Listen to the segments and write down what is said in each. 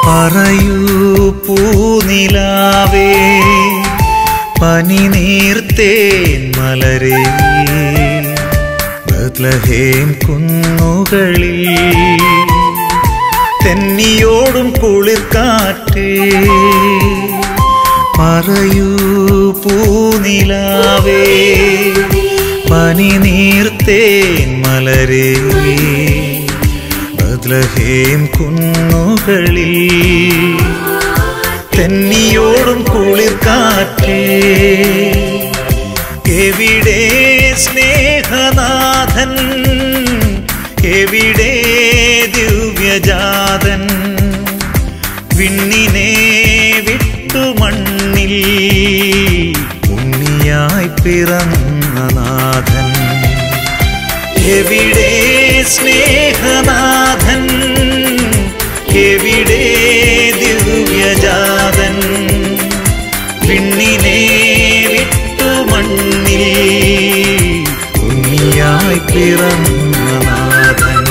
പറയൂ പൂനിലാവേ പനി നീർത്തേൻ മലരേ ബത്ലഹേം കുന്നുകളിൽ തെന്നിയോടും കുളിർക്കാറ്റേ പറയൂ പൂനിലാവേ പനി നീർത്തേൻ മലരേ ബദ്ലഹേം കുന്നുകളിൽ തെന്നിയോടും കുളിർക്കാറ്റേ എവിടെ സ്നേഹനാഥൻ എവിടെ ദിവ്യജാതൻ വിണ്ണിനെ വിട്ടു മണ്ണിൽ ഉണ്ണിയായി പിറന്ന നാഥൻ എവിടെ സ്നേഹനാഥൻ എവിടെ ദിവ്യജാതൻ വിണ്ണിനെ വിട്ടു മണ്ണിൽ ഉണ്ണിയായി പിറന്ന നാഥൻ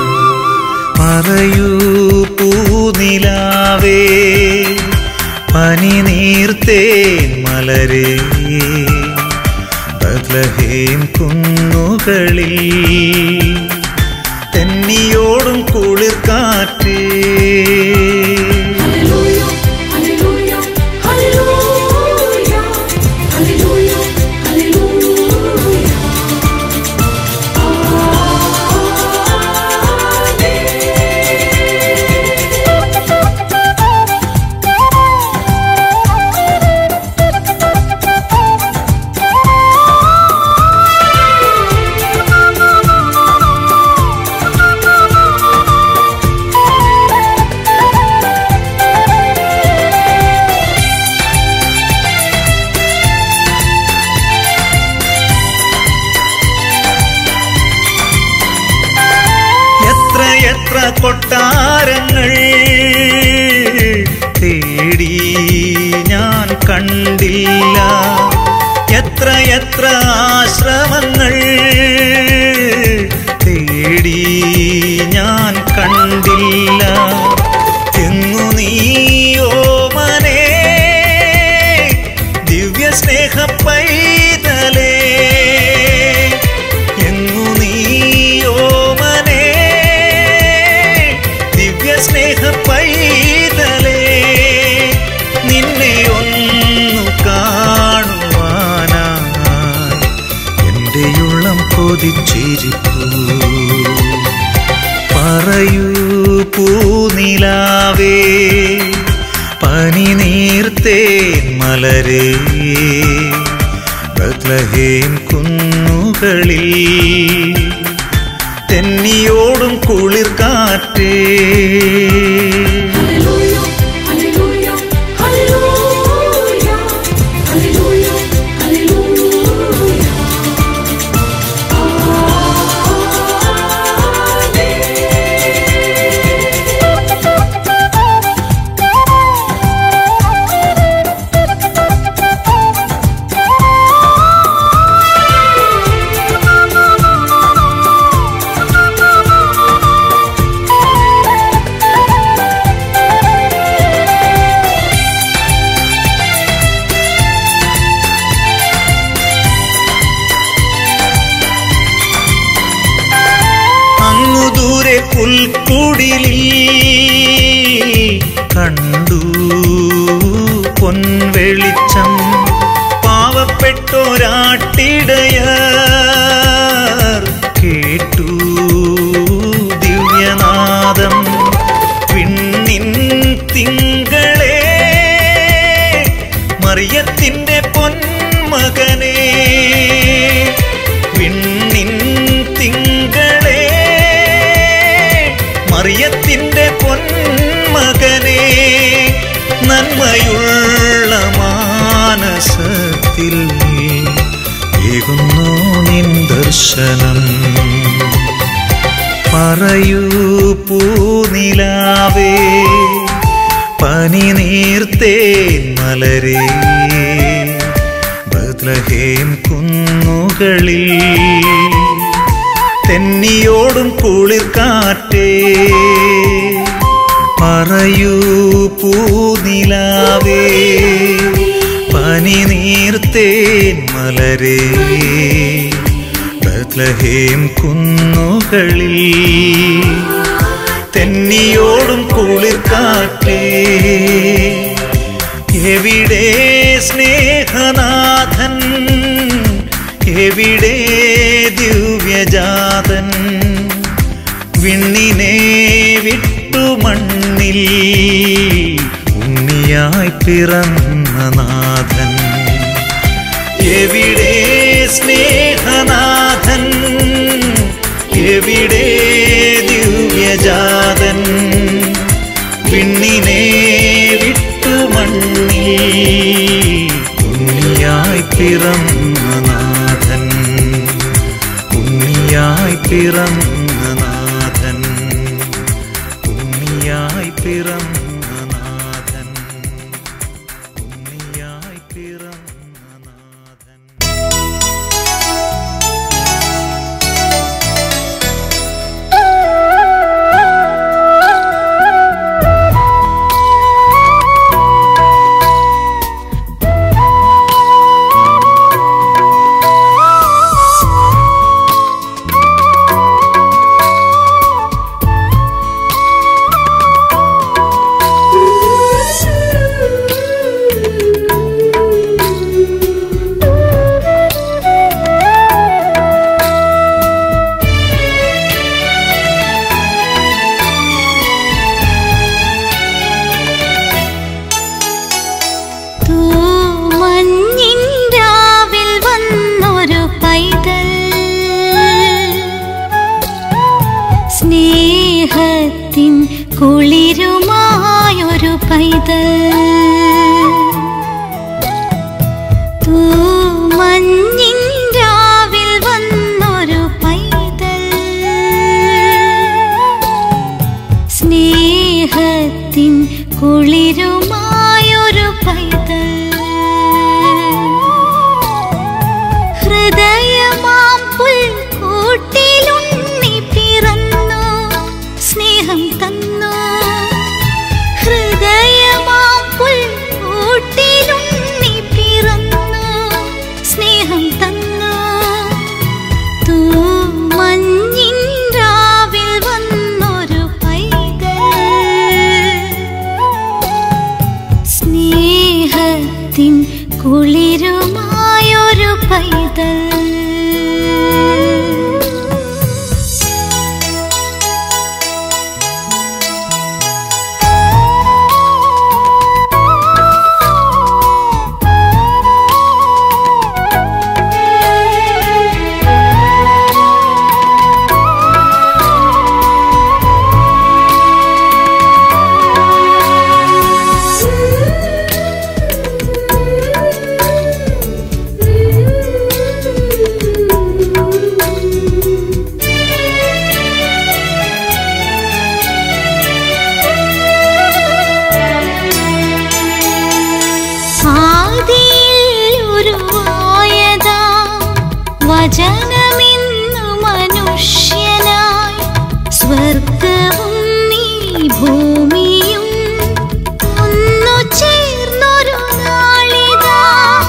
പറയൂ പൂനിലാവേ പനി നീർത്തേൻ മലരേ Bethlehem കുന്നുകളിൽ തെന്നിയോടും കുളിർക്കാറ്റേ Hallelujah, hallelujah, hallelujah, hallelujah, hallelujah. എത്ര എത്ര കൊട്ടാരങ്ങൾ തേടി ഞാൻ കണ്ടില്ല എത്ര എത്ര ആശ്രമങ്ങൾ തേടി ഞാൻ കണ്ടില്ല എങ്ങു നീയോ മനെ ദിവ്യ സ്നേഹ പൈതലേ എങ്ങു നീയോ മനെ ദിവ്യ സ്നേഹ പൈതലേ നിന്നെ ഒന്നു കാണുവാനായി എൻ്റെ ഉള്ളം കൊതിച്ചിരിപ്പൂ പറയൂ പൂനിലാവേ പനി നീർത്തേൻ മലരേ Bethlehem കുന്നുകളിൽ തെന്നിയോടും കുളിർക്കാറ്റേ Hallelujah, hallelujah, hallelujah, hallelujah, hallelujah. അങ്ങു ദൂരെ പുൽക്കുടിലിൽ കണ്ടു പൊൻവെളിച്ചം പാവപ്പെട്ടൊരാട്ടിടയർ കേട്ടു ദിവ്യനാദം വിണ്ണിൻ തിങ്കളെ മറിയത്തിൻ്റെ പൊന്മകനെ വിണ്ണിൻ തിങ്കളെ മറിയത്തിൻ്റെ പൊന്മകനെ നന്മയുള്ള മാനസത്തിൽ ഏകുന്നു നിൻ ദർശനം പറയൂ പൂനിലാവേ പനി നീർത്തേൻ മലരേ ബദ്ലഹേം കുന്നുകളിൽ തെന്നിയോടും കുളിർക്കാറ്റേ പറയൂ പൂനിലാവേ പനി നീർത്തേൻ മലരേ ബത്ലഹേം കുന്നുകളിൽ തെന്നിയോടും കുളിർക്കാറ്റേ എവിടെ സ്നേഹനാഥൻ എവിടെ ദിവ്യജാതൻ വിണ്ണിനെ വിട്ടു മണ്ണിൽ ഉണ്ണിയായി പിറന്ന നാഥൻ എവിടെ സ്നേഹനാഥൻ എവിടെ ദിവ്യജാതൻ വിണ്ണിനെ വിട്ടു മണ്ണിൽ ഉണ്ണിയായി പിറന്ന നാഥൻ ഉണ്ണിയായി പിറന്ന നാഥൻ ഉണ്ണിയായി പിറന്ന നാഥൻ ഉണ്ണിയായി പിറന്ന നാഥൻ തൂമഞ്ഞിൻ രാവിൽ വന്നൊരു പൈതൽ സ്നേഹത്തിൻ കുളിരുമായൊരു പൈതൽ തൂമഞ്ഞിൻ രാവിൽ വന്നൊരു പൈതൽ സ്നേഹത്തിൻ കുളിരുമായൊരു പൈതൽ ഹൃദയമാം പുൽക്കൂട്ടിലുണ്ണി പിറന്നു സ്നേഹം തന്നു ഹൃദയമാം പുൽക്കൂട്ടിലുണ്ണി പിറന്നു സ്നേഹം തന്നു തൂമഞ്ഞിൻ രാവിൽ വന്നൊരു പൈതൽ സ്നേഹത്തിൻ കുളിരുമായൊരു പൈതൽ ആദിയിൽ ഉരുവായതാ വചനമിന്നു മനുഷ്യനായി സ്വർഗവും നീ ഭൂമിയും ഒന്നു ചേർന്നൊരു നാളിതാ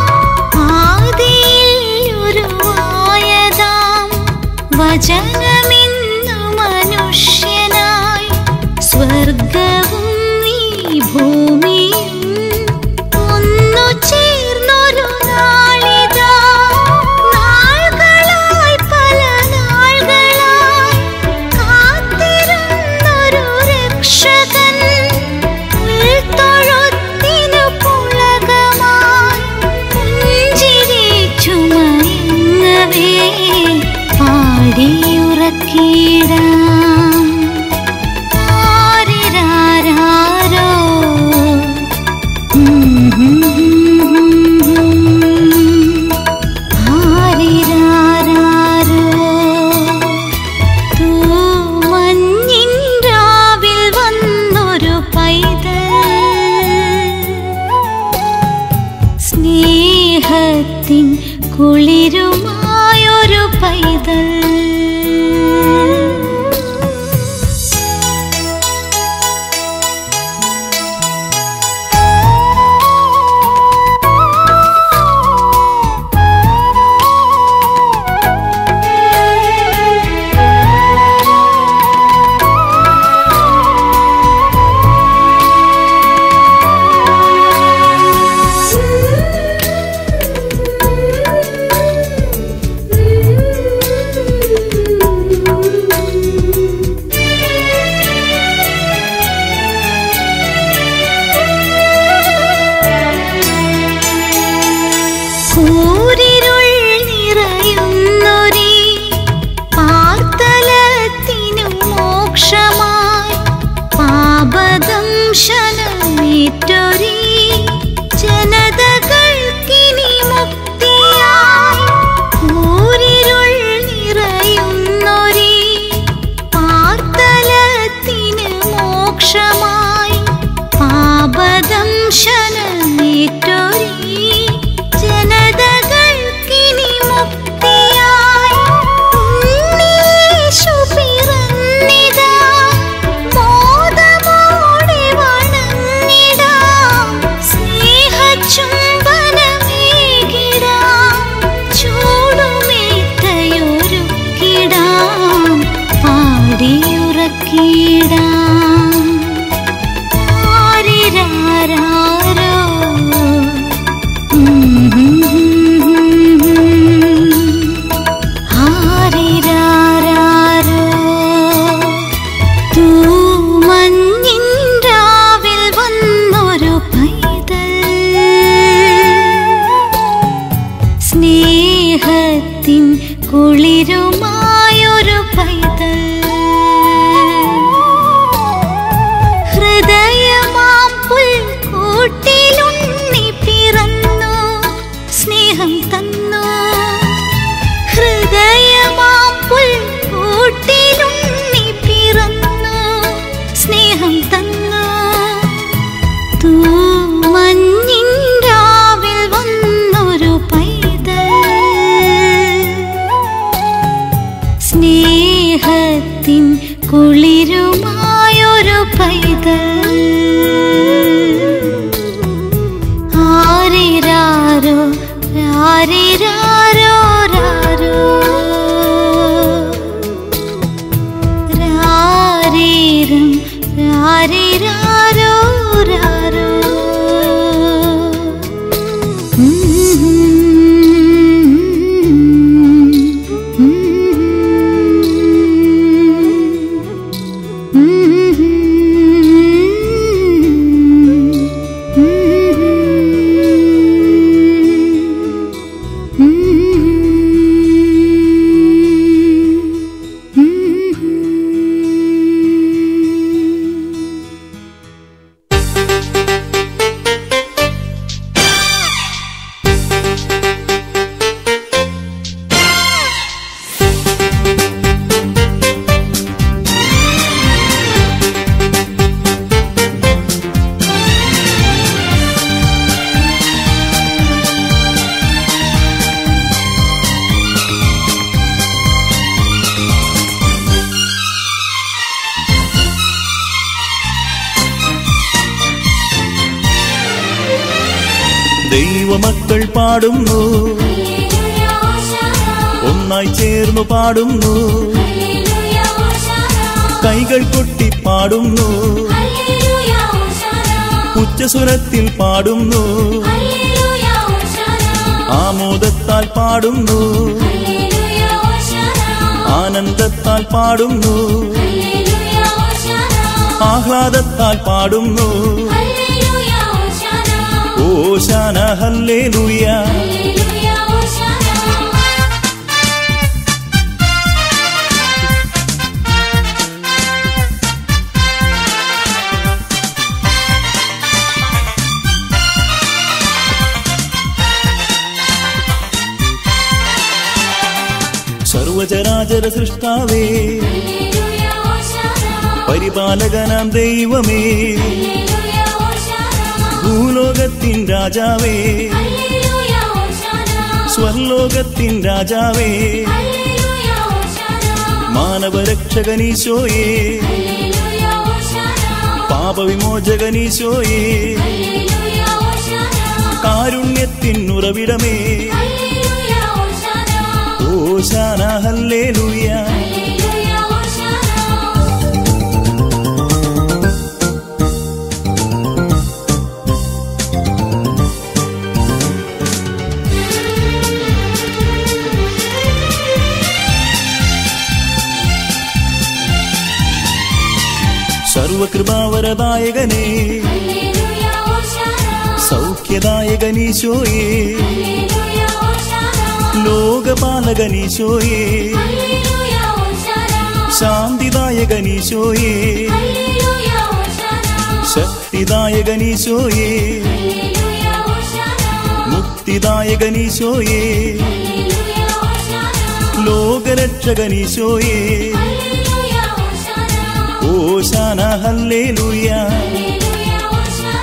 ആദിയിൽ ഉരുവായതാം വചനമിന്നു മനുഷ്യനായി സ്വർഗവും നീ ഭൂമിയും ഒന്നു ചേർന്നൊരു നാളിതാ നാളുകളായി പല നാളുകളായി കാത്തിരുന്നൊരു രക്ഷകൻ ഉൾത്തൊഴുത്തിനു പുളകമായി പുഞ്ചിരി ചുമയങ്ങവേ പാടിയുറക്കിടാം ആരിരാരോ മീറ്റൊരി ജനതകൾക്കിനി മുക്തിയായി ഊരിരുൾ നിറയുന്നൊരി പാർത്തലത്തിന് മോക്ഷമായി പാപദംശനമേറ്റൊരി ജനതകൾക്കിനി മുക്തിയായി ഉണ്ണീശു പിറന്നിതാ മോദമോടെ വണങ്ങിടാം സ്നേഹചുംബനമേകിടാം ചൂടുമേത്തയൊരുക്കിടാം പാടിയുറക്കിടാം ആരിരാരാരോ ആരിരാരാരോ തൂമഞ്ഞിൻ രാവിൽ വന്നൊരു പൈതൽ സ്നേഹത്തിൻ കുളിരുമായൊരു പൈതൽ ഹൃദയമാം പുൽക്കൂട്ടിലുണ്ണി പിറന്നു സ്നേഹം തന്നു ഹൃദയമാം പുൽക്കൂട്ടിലുണ്ണി പിറന്നു സ്നേഹം തന്നു തൂമഞ്ഞിൻ രാവിൽ വന്നൊരു പൈതൽ സ്നേഹത്തിൻ കുളിരുമായൊരു പൈതൽ ആരിരാരോ രാരിരാരോ രാരോ രാരീരം രാരിരാരോ രാരോ ദൈവമക്കൾ പാടുന്നു ഒന്നായി ചേർന്നു പാടുന്നു കൈകൾ കൊട്ടി പാടുന്നു ഉച്ചസ്വരത്തിൽ പാടുന്നു ആമോദത്താൽ പാടുന്നു ആനന്ദത്താൽ പാടുന്നു ആഹ്ലാദത്താൽ പാടുന്നു ഓശാന ഹല്ലേലൂയ സർവചരാചര സൃഷ്ടാവേ പരിപാലകനാം ദൈവമേ ഭൂലോകത്തിൻ രാജാവേ സ്വർലോകത്തിൻ രാജാവേ മാനവരക്ഷകനീശോയേ പാപവിമോചകനീശോയേ കാരുണ്യത്തിൻ ഉറവിടമേ ഓശാന ഹല്ലേലൂയ സർവകൃപാവരദായകനേ സൗഖ്യദായകനീശോയേ ലോകപാലകനീശോയേ ശാന്തിദായകനീശോയേ ശക്തിദായകനീശോയേ ഹല്ലേലൂയ ഹോശാന മുക്തിദായകനീശോയേ ഹല്ലേലൂയ ഹോശാന ലോകരക്ഷകനീശോയേ ഹല്ലേലൂയ ഹോശാന ഓശാന ഹല്ലേലൂയ ഹല്ലേലൂയ ഹോശാന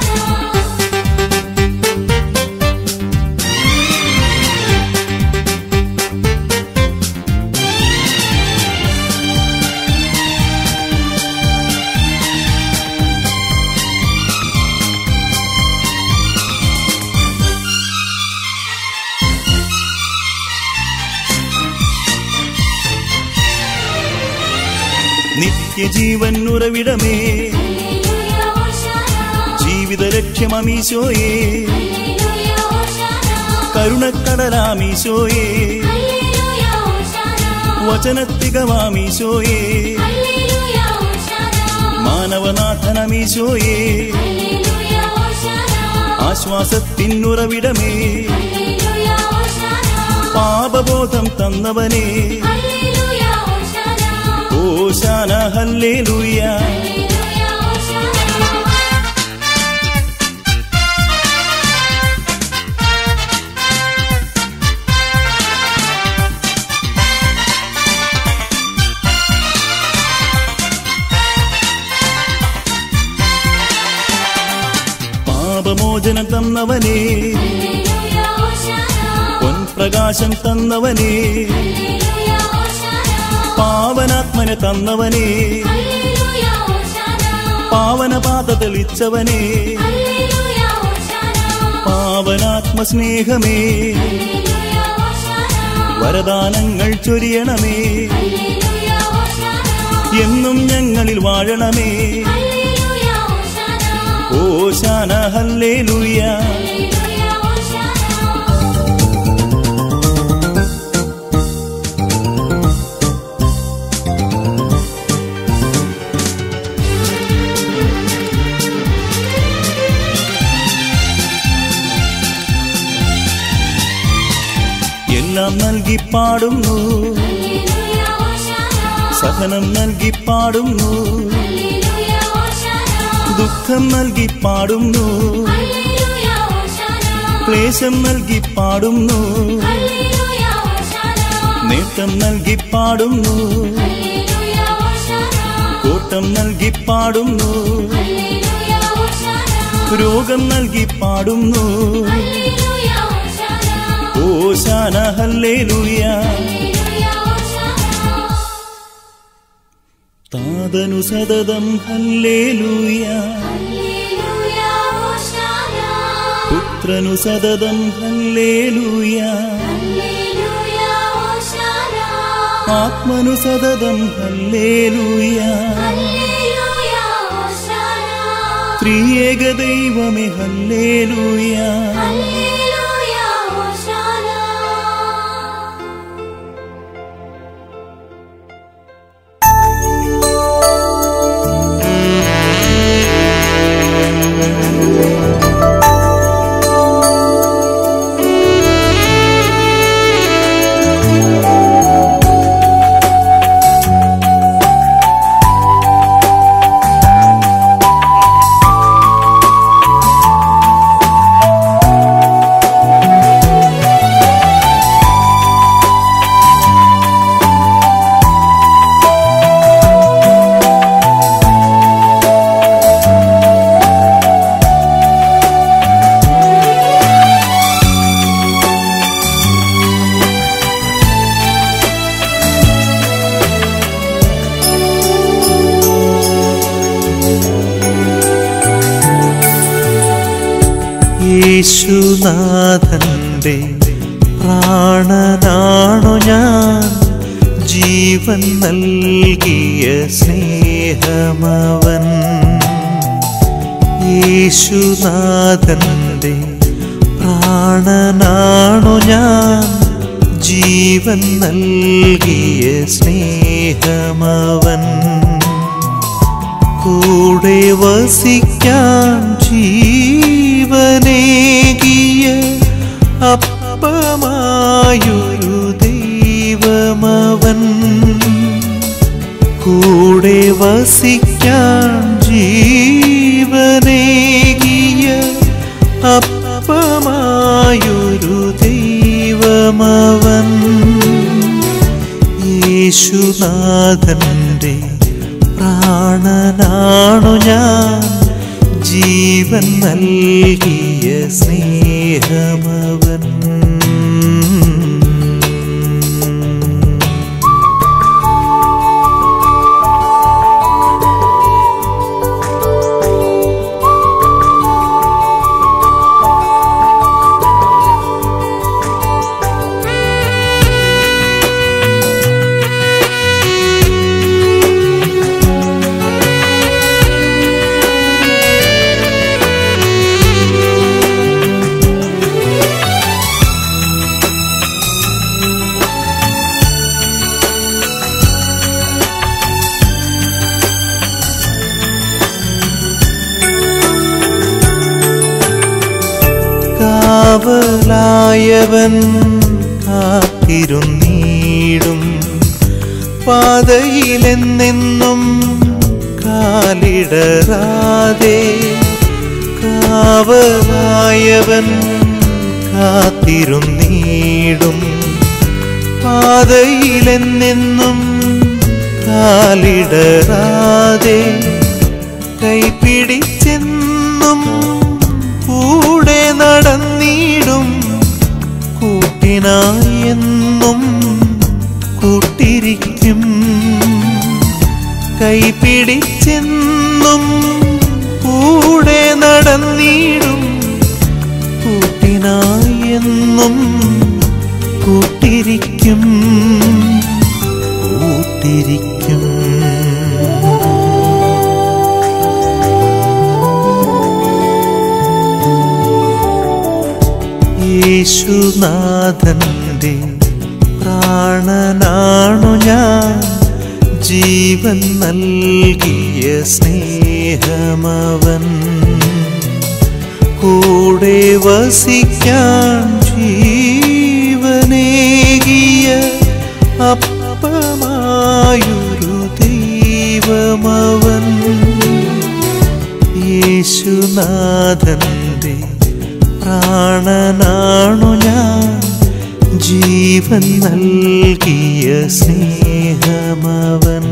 നിത്യജീവൻ ഉറവിടമേ ഹല്ലേലൂയ ഹോശാന ജീവിത ലക്ഷ്യമീശോയേ ഹല്ലേലൂയ ഹോശാന കരുണക്കടലാമീശോയേ ഹല്ലേലൂയ ഹോശാന വചനത്തികവാമീശോയേ ഹല്ലേലൂയ ഹോശാന മാനവനാഥനമീശോയേ ഹല്ലേലൂയ ഹോശാന ആശ്വാസത്തിനുറവിടമേ ഹല്ലേലൂയ ഹോശാന പാപബോധം തന്നവനേ ഹല്ലേലൂയ ഹോശാന ഓശാന ഹല്ലേലൂയ ഹല്ലേലൂയ ഹോശാന പാപമോചനം തന്നവനേ ഹല്ലേലൂയ ഹോശാന പൊൻപ്രകാശം തന്നവനേ ഹല്ലേലൂയ ഹോശാന പാവനാത്മന തന്നവനേ ഹല്ലേലൂയ ഹോശാന പാവനപാത തെളിച്ചവനേ ഹല്ലേലൂയ ഹോശാന പാവനാത്മ സ്നേഹമേ ഹല്ലേലൂയ ഹോശാന വരദാനങ്ങൾ ചൊരിയണമേ ഹല്ലേലൂയ ഹോശാന എന്നും ഞങ്ങളിൽ വാഴണമേ ഹല്ലേലൂയ ഹോശാന ഓശാന ഹല്ലേലൂയ ഹല്ലേലൂയ ഹോശാന എല്ലാം നൽകി പാടുന്നു ഹല്ലേലൂയ ഹോശാന സഹനം നൽകി പാടുന്നു ഹല്ലേലൂയ ഹോശാന ദുഃഖം നൽകി പാടുന്നു ഹല്ലേലൂയ ഹോശാന ക്ലേശം നൽകി പാടുന്നു ഹല്ലേലൂയ ഹോശാന നേട്ടം നൽകി പാടുന്നു ഹല്ലേലൂയ ഹോശാന കോട്ടം നൽകി പാടുന്നു ഹല്ലേലൂയ ഹോശാന രോഗം നൽകി പാടുന്നു ഹല്ലേലൂയ ഹോശാന ഓശാന ഹല്ലേലൂയ ഹല്ലേലൂയ ഹോശാന താതനു സതതം ഹല്ലേലൂയ ഹല്ലേലൂയ ഹോശാന പുത്രനു സതതം ഹല്ലേലൂയ ഹല്ലേലൂയ ഹോശാന ആത്മനു സതതം ഹല്ലേലൂയ ഹല്ലേലൂയ ഹോശാന ത്രിയേക ദൈവമേ ഹല്ലേലൂയ ഹല്ലേലൂയ ഹോശാന യേശുനാഥന്റെ പ്രാണനാണു ഞാൻ ജീവൻ നൽകിയ സ്നേഹമവൻ യേശുനാഥന്റെ പ്രാണനാണു ഞാൻ ജീവൻ നൽകിയ സ്നേഹമവൻ കൂടെ വസിക്കാൻ ജീവനേകിയ അപ്പമായൊരു ദൈവമവൻ കൂടെ വസിക്കാൻ ജീവനേകിയ ദൈവമവൻ യേശുനാഥന്റെ പ്രാണനാണു ഞാൻ ജീവൻ നൽകിയ സ്നേഹമവൻ കാവലായവൻ കാത്തിരുന്നീടും പാതയിലെന്നെന്നും കാലിടറാതെ കാവലായവൻ കാത്തിരുന്നീടും പാതയിലെന്നെന്നും കാലിടറാതെ കൈപിടിച്ചെന്നും കൂടെ നടന്നിടും കൂട്ടിനായെന്നും കൂട്ടിരിക്കും കൈപിടിച്ചെന്നും കൂടെ നടന്നിടും കൂട്ടിനായെന്നും കൂട്ടിരിക്കും കൂട്ടിരിക്കും യേശുനാഥന്റെ പ്രാണനാണു ഞാൻ ജീവൻ നൽകിയ സ്നേഹമവൻ കൂടെ വസിക്കാൻ ജീവനേകിയ അപ്പമായൊരു ദൈവമവൻ യേശുനാഥന്റെ പ്രാണനാണു ഞാൻ ജീവൻ നൽകിയ സ്നേഹമവൻ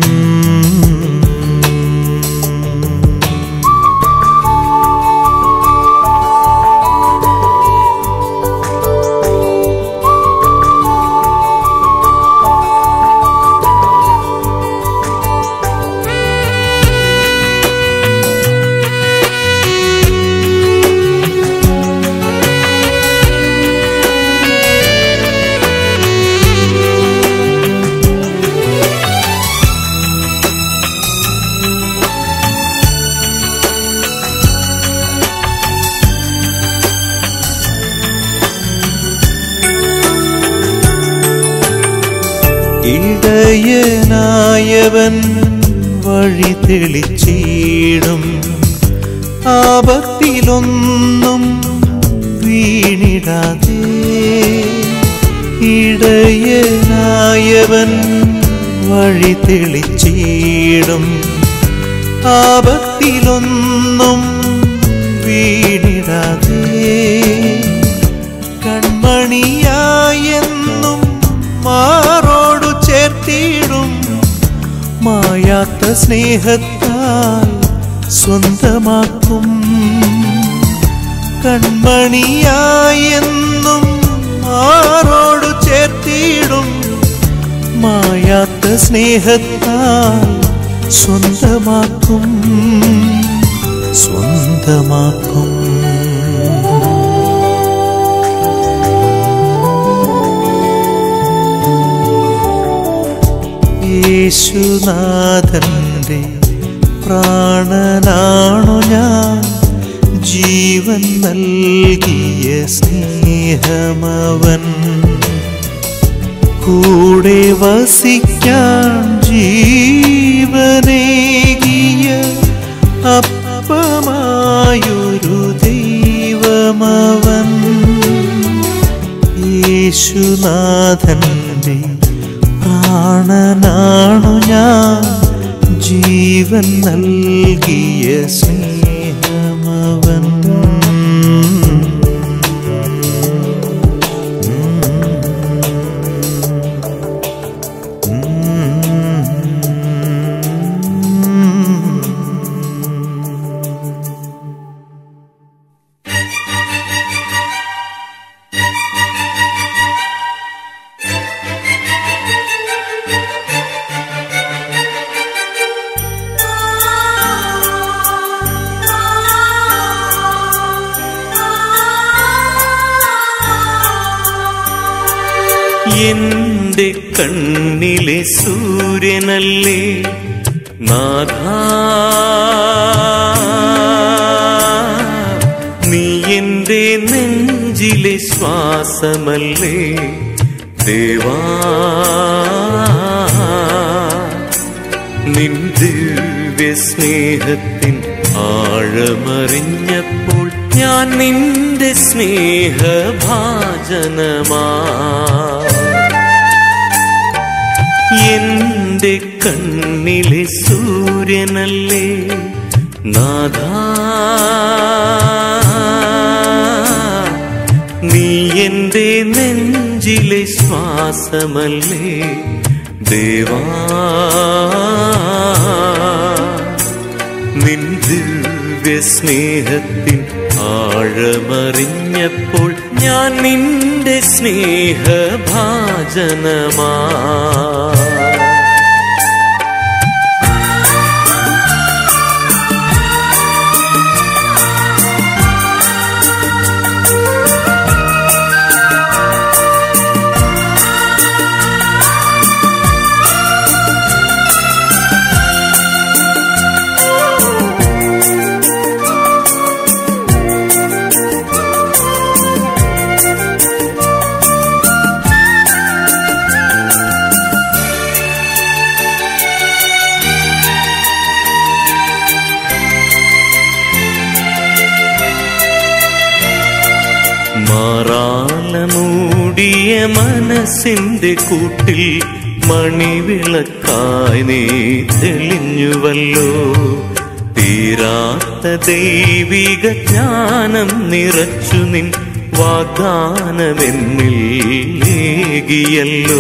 ഇടയനായവൻ വഴി തെളിച്ചിടും ആപത്തിലൊന്നും വീണിടാതെ ഇടയനായവൻ വഴി തെളിച്ചിടും ആപത്തിലൊന്നും വീണിടാതെ കൺമണിയായെന്നും മാറോടു ചേർത്തിടും മായാത്ത സ്നേഹത്താൽ സ്വന്തമാക്കും കൺമണിയായെന്നും മാറോടു ചേർത്തിടും മായാത്ത സ്നേഹത്താൽ സ്വന്തമാക്കും സ്വന്തമാക്കും യേശുനാഥന്റെ പ്രാണനാണു ഞാൻ ജീവൻ നൽകിയ സ്നേഹമവൻ കൂടെ വസിക്കാൻ ജീവനേകിയ അപ്പമായൊരു ദൈവമവൻ യേശുനാഥന്റെ പ്രാണനാണു ഞാൻ ജീവൻ നൽകിയ സ്നേഹമവൻ എന്റെ കണ്ണിലെ സൂര്യനല്ലേ നാഥ നീ എന്റെ നെഞ്ചിലെ ശ്വാസമല്ലേ ദേവാ നിൻ ദിവ്യ സ്നേഹത്തിൻ ആഴമറിഞ്ഞപ്പോൾ ഞാൻ നിന്റെ സ്നേഹഭാജനമാ എന്റെ കണ്ണിലെ സൂര്യനല്ലേ നാഥ നീ എന്റെ നെഞ്ചിലെ ശ്വാസമല്ലേ ദേവാ നിൻ ദിവ്യ സ്നേഹത്തിൻ ആഴമറിഞ്ഞപ്പോൾ ഞാൻ നിന്റെ സ്നേഹഭാജനമാ മാറാല മൂടിയ മനസ്സിന്റെ കൂട്ടിൽ മണിവിളക്കായി നീ തെളിഞ്ഞുവല്ലോ തീരാത്ത ദൈവിക ജ്ഞാനം നിറച്ചു നിൻ വാഗ്ദാനമെന്നിൽ ഏകിയല്ലോ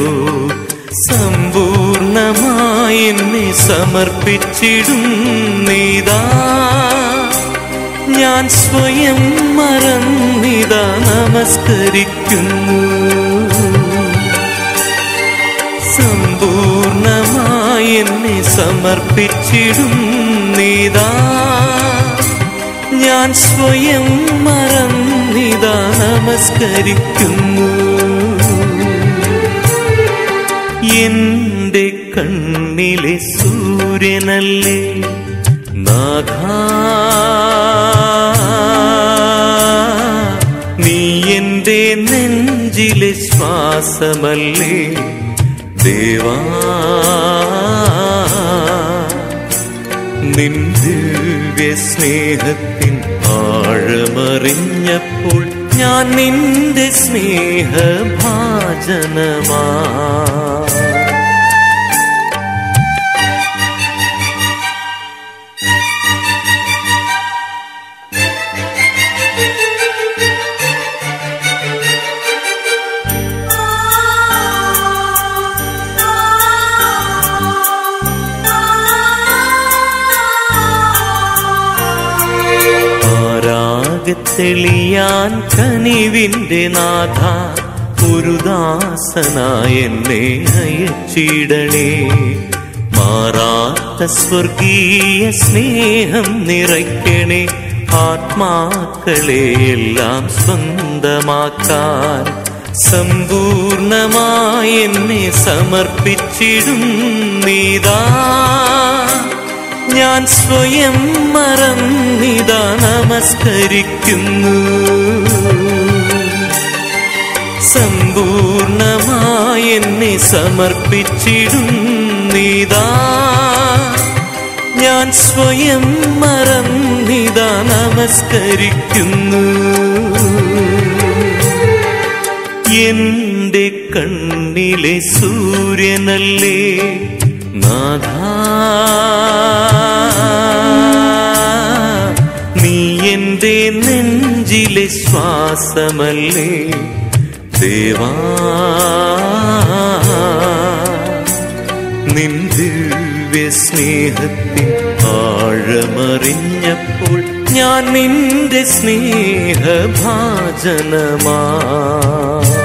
സമ്പൂർണമായി എന്നെ സമർപ്പിച്ചിടും നീതാ ഞാൻ സ്വയം മറന്നിത നമസ്കരിക്കുന്നു സമ്പൂർണമായി എന്നെ സമർപ്പിച്ചിടും നീതാ ഞാൻ സ്വയം മറന്നിത നമസ്കരിക്കുന്നു എന്റെ കണ്ണിലെ സൂര്യനല്ലേ നാഥ നീ എന്റെ നെഞ്ചിലെ ശ്വാസമല്ലേ ദേവാ നിൻ ദിവ്യ സ്നേഹത്തിൻ ആഴമറിഞ്ഞപ്പോൾ ഞാൻ നിന്റെ സ്നേഹഭാജനമാ ആരാകത്തെളിയാൻ കനിവിന്റെ നാഥ ഒരു ദാസനായ എന്നെ അയച്ചിടണേ മാറാത്ത സ്വർഗീയ സ്നേഹം നിറയ്ക്കണേ ആത്മാക്കളെയെല്ലാം സ്വന്തമാക്കാൻ സമ്പൂർണമായി എന്നെ സമർപ്പിച്ചിടും നീതാ ഞാൻ സ്വയം മറന്നിത നമസ്കരിക്കുന്നു സമ്പൂർണമായി എന്നെ സമർപ്പിച്ചിടും നീതാ ഞാൻ സ്വയം മറന്നിത നമസ്കരിക്കുന്നു എന്റെ കണ്ണിലെ സൂര്യനല്ലേ നാഥ നീ എന്റെ നെഞ്ചിലെ ശ്വാസമല്ലേ ദേവാ നിൻ ദിവ്യ സ്നേഹത്തിൻ ആഴമറിഞ്ഞപ്പോൾ ഞാൻ നിന്റെ സ്നേഹഭാജനമാ